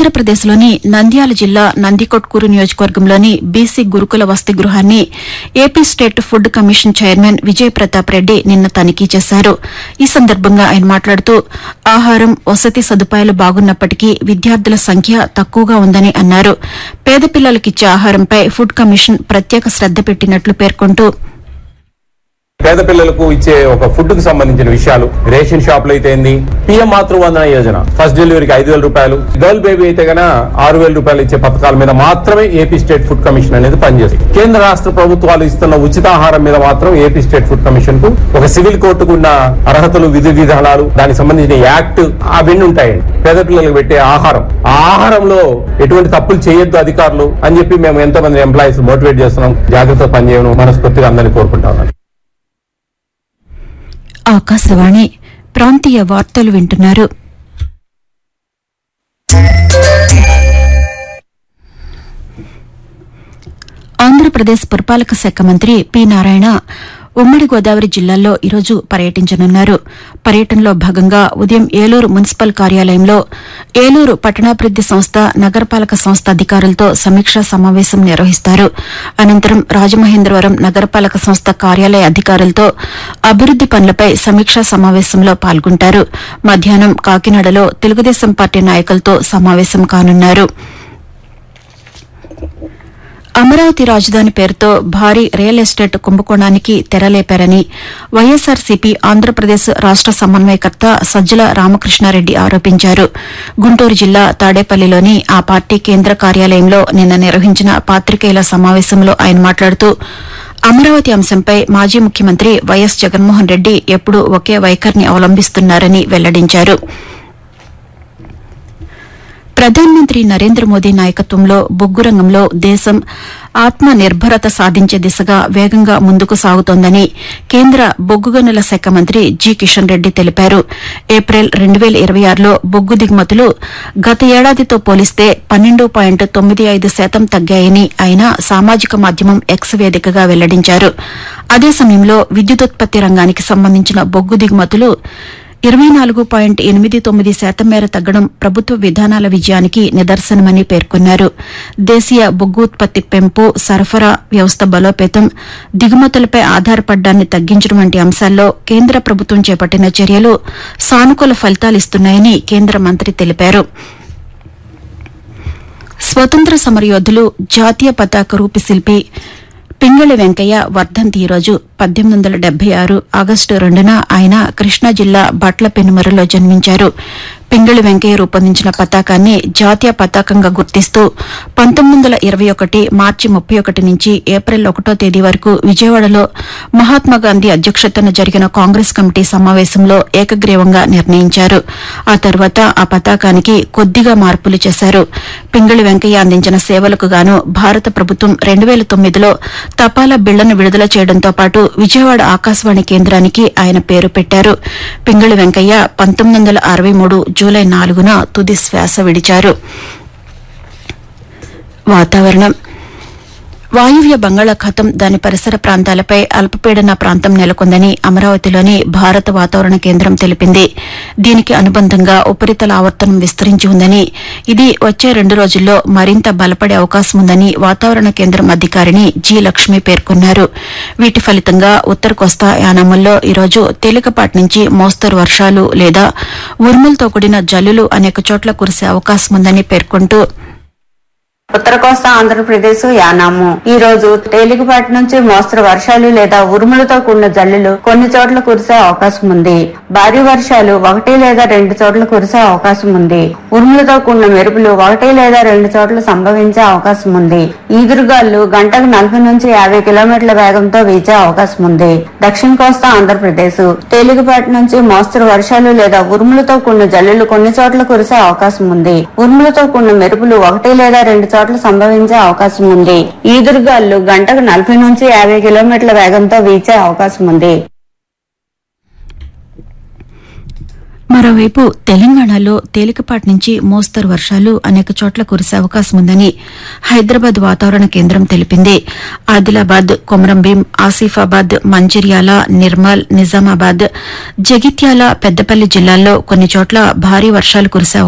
ఆంధ్రప్రదేశ్లోని నంద్యాల జిల్లా నందికొట్కూరు నియోజకవర్గంలోని బీసీ గురుకుల వసతి గృహాన్ని AP state food commission chairman Vijay Pratap Reddy నిన్న తనిఖీ చేశారు ఈ సందర్భంగా ఆయన మాట్లాడుతూ ఆహారం వసతి సదుపాయాలు బాగున్నప్పటికీ విద్యార్థుల సంఖ్య తక్కువగా ఉందని అన్నారు పేద పిల్లలకిచ్చే ఆహారంపై ఫుడ్ కమిషన్ ప్రత్యేక శ్రద్ద పెట్టినట్లు పేర్కొంటూ పేద పిల్లలకు ఇచ్చే ఒక ఫుడ్ కు సంబంధించిన విషయాలు రేషన్ షాపులు అయితే ఏంది పిఎం మాతృవందన యోజన ఫస్ట్ డెలివరీకి ఐదు వేల రూపాయలు గర్ల్ బేబీ అయితే గన ఆరు వేల రూపాయలు ఇచ్చే పథకాల మీద మాత్రమే ఏపీ స్టేట్ ఫుడ్ కమిషన్ అనేది పనిచేస్తుంది కేంద్ర రాష్ట్ర ప్రభుత్వాలు ఇస్తున్న ఉచితాహారం మీద మాత్రం ఏపీ స్టేట్ ఫుడ్ కమిషన్ కు ఒక సివిల్ కోర్టుకు ఉన్న అర్హతలు విధి విధానాలు దానికి సంబంధించిన యాక్ట్ అవన్నీ ఉంటాయండి పేద పిల్లలకు పెట్టే ఆహారం ఆ ఆహారంలో ఎటువంటి తప్పులు చేయొద్దు అధికారులు అని చెప్పి మేము ఎంతో మంది ఎంప్లాయీస్ మోటివేట్ చేస్తున్నాం జాగ్రత్తగా పనిచేయడం మనస్ఫూర్తిగా అందరినీ కోరుకుంటాం ఆకాశవాణి ప్రాంతీయ వార్తలు వింటున్నారు ఆంధ్రప్రదేశ్ పురపాలక శాఖ మంత్రి పి నారాయణ ఉమ్మడి గోదావరి జిల్లాల్లో ఈరోజు పర్యటించనున్నారు పర్యటనలో భాగంగా ఉదయం ఏలూరు మున్సిపల్ కార్యాలయంలో ఏలూరు పట్టణాభివృద్ది సంస్థ నగరపాలక సంస్థ అధికారులతో సమీక్షా సమావేశం నిర్వహిస్తారు అనంతరం రాజమహేంద్రవరం నగరపాలక సంస్థ కార్యాలయ అధికారులతో అభివృద్ది పనులపై సమీక్షా సమావేశంలో పాల్గొంటారు మధ్యాహ్నం కాకినాడలో తెలుగుదేశం పార్టీ నాయకులతో సమావేశం కానున్నారు అమరావతి రాజధాని పేరుతో భారీ రియల్ ఎస్టేట్ కుంభకోణానికి తెరలేపారని వైఎస్సార్సీపీ ఆంధ్రప్రదేశ్ రాష్ట సమన్వయకర్త సజ్జల రామకృష్ణారెడ్డి ఆరోపించారు గుంటూరు జిల్లా తాడేపల్లిలోని ఆ పార్టీ కేంద్ర కార్యాలయంలో నిన్న నిర్వహించిన పాతికేయుల సమావేశంలో ఆయన మాట్లాడుతూ అమరావతి అంశంపై మాజీ ముఖ్యమంత్రి వైఎస్ జగన్మోహన్ రెడ్డి ఎప్పుడూ ఒకే వైఖరిని అవలంబిస్తున్నారని వెల్లడించారు ప్రధానమంత్రి నరేంద్ర మోదీ నాయకత్వంలో బొగ్గు రంగంలో దేశం ఆత్మ నిర్భరత సాధించే దిశగా వేగంగా ముందుకు సాగుతోందని కేంద్ర బొగ్గు గనుల శాఖ మంత్రి జి కిషన్ రెడ్డి తెలిపారు ఏప్రిల్ రెండు వేల ఇరవై ఆరులో బొగ్గు దిగుమతులు గత ఏడాదితో పోలిస్తే పన్నెండు పాయింట్ తొమ్మిది ఐదు శాతం తగ్గాయని ఆయన సామాజిక మాధ్యమం ఎక్స్ వేదికగా వెల్లడించారు అదే సమయంలో విద్యుదుత్పత్తి రంగానికి సంబంధించిన బొగ్గు దిగుమతులు ఇరవై నాలుగు పాయింట్ ఎనిమిది తొమ్మిది శాతం మేర తగ్గడం ప్రభుత్వ విధానాల విజయానికి నిదర్శనమని పేర్కొన్నారు దేశీయ బొగ్గు ఉత్పత్తి పెంపు సరఫరా వ్యవస్థ బలోపేతం దిగుమతులపై ఆధారపడ్డాన్ని తగ్గించడం వంటి అంశాల్లో కేంద్ర ప్రభుత్వం చేపట్టిన చర్యలు సానుకూల ఫలితాలిస్తున్నాయని కేంద్ర మంత్రి తెలిపారు స్వతంత్ర సమరయోధులు జాతీయ పతాక రూపి శిల్పి పింగళి వెంకయ్య వర్ధంతి ఈరోజు పద్దెనిమిది వందల డెబ్బై ఆరు ఆగస్టు రెండున ఆయన కృష్ణా జిల్లా బట్ల పెనుమరులో జన్మించారు పింగళి వెంకయ్య రూపొందించిన పతాకాన్ని జాతీయ పతాకంగా గుర్తిస్తూ పంతొమ్మిది వందల ఇరవై ఒకటి మార్చి ముప్పై ఒకటి నుంచి ఏప్రిల్ ఒకటో తేదీ వరకు విజయవాడలో మహాత్మాగాంధీ అధ్యక్షతన జరిగిన కాంగ్రెస్ కమిటీ సమావేశంలో ఏకగ్రీవంగా నిర్ణయించారు ఆ తర్వాత ఆ పతాకానికి కొద్దిగా మార్పులు చేశారు పింగళి వెంకయ్య అందించిన సేవలకు గాను భారత ప్రభుత్వం రెండు వేల తొమ్మిదిలో తపాలా బిళ్లను విడుదల చేయడంతో పాటు విజయవాడ ఆకాశవాణి కేంద్రానికి ఆయన పేరు పెట్టారు పింగళి వెంకయ్య పంతొమ్మిది వందల అరవై మూడు జూలై నాలుగున తుది శ్వాస విడిచారు వాతావరణం వాయువ్య బంగాళాఖాతం దాని పరిసర ప్రాంతాలపై అల్పపీడన ప్రాంతం నెలకొందని అమరావతిలోని భారత వాతావరణ కేంద్రం తెలిపింది దీనికి అనుబంధంగా ఉపరితల ఆవర్తనం విస్తరించి ఉందని ఇది వచ్చే రెండు రోజుల్లో మరింత బలపడే అవకాశం ఉందని వాతావరణ కేంద్రం అధికారిని జి లక్ష్మి పేర్కొన్నారు వీటి ఫలితంగా ఉత్తర కోస్తా యానాముల్లో ఈరోజు తేలికపాటి నుంచి మోస్తరు వర్షాలు లేదా ఉరుములతో కూడిన జల్లులు అనేక చోట్ల కురిసే అవకాశం ఉందని పేర్కొంటూ ఉత్తర కోస్తా ఆంధ్రప్రదేశ్ యానాము ఈ రోజు తేలికపాటి నుంచి మోస్తరు వర్షాలు లేదా ఉరుములతో కూడిన జల్లులు కొన్ని చోట్ల కురిసే అవకాశం ఉంది భారీ వర్షాలు ఒకటి లేదా రెండు చోట్ల కురిసే అవకాశం ఉంది ఉరుములతో కూడిన మెరుపులు ఒకటి లేదా రెండు చోట్ల సంభవించే అవకాశం ఉంది ఈదురుగాలు గంటకు నలభై నుంచి యాభై కిలోమీటర్ల వేగంతో వీచే అవకాశం ఉంది దక్షిణ కోస్తా ఆంధ్రప్రదేశ్ తేలికపాటి నుంచి మోస్తరు వర్షాలు లేదా ఉరుములతో కూడిన జల్లులు కొన్ని చోట్ల కురిసే అవకాశం ఉంది ఉరుములతో కూడిన మెరుపులు ఒకటి లేదా రెండు చోట్ల సంభవించే అవకాశం ఉంది ఈదురుగాలు గంటకు నలభై నుంచి యాభై కిలోమీటర్ల వేగంతో వీచే అవకాశం ఉంది మరోవైపు తెలంగాణలో తేలికపాటి నుంచి మోస్తరు వర్షాలు అనేక చోట్ల కురిసే అవకాశం ఉందని హైదరాబాద్ వాతావరణ కేంద్రం తెలిపింది ఆదిలాబాద్ కొమరంభీం ఆసిఫాబాద్ మంచిర్యాల నిర్మల్ నిజామాబాద్ జగిత్యాల పెద్దపల్లి జిల్లాల్లో కొన్ని చోట్ల భారీ వర్షాలు కురిసే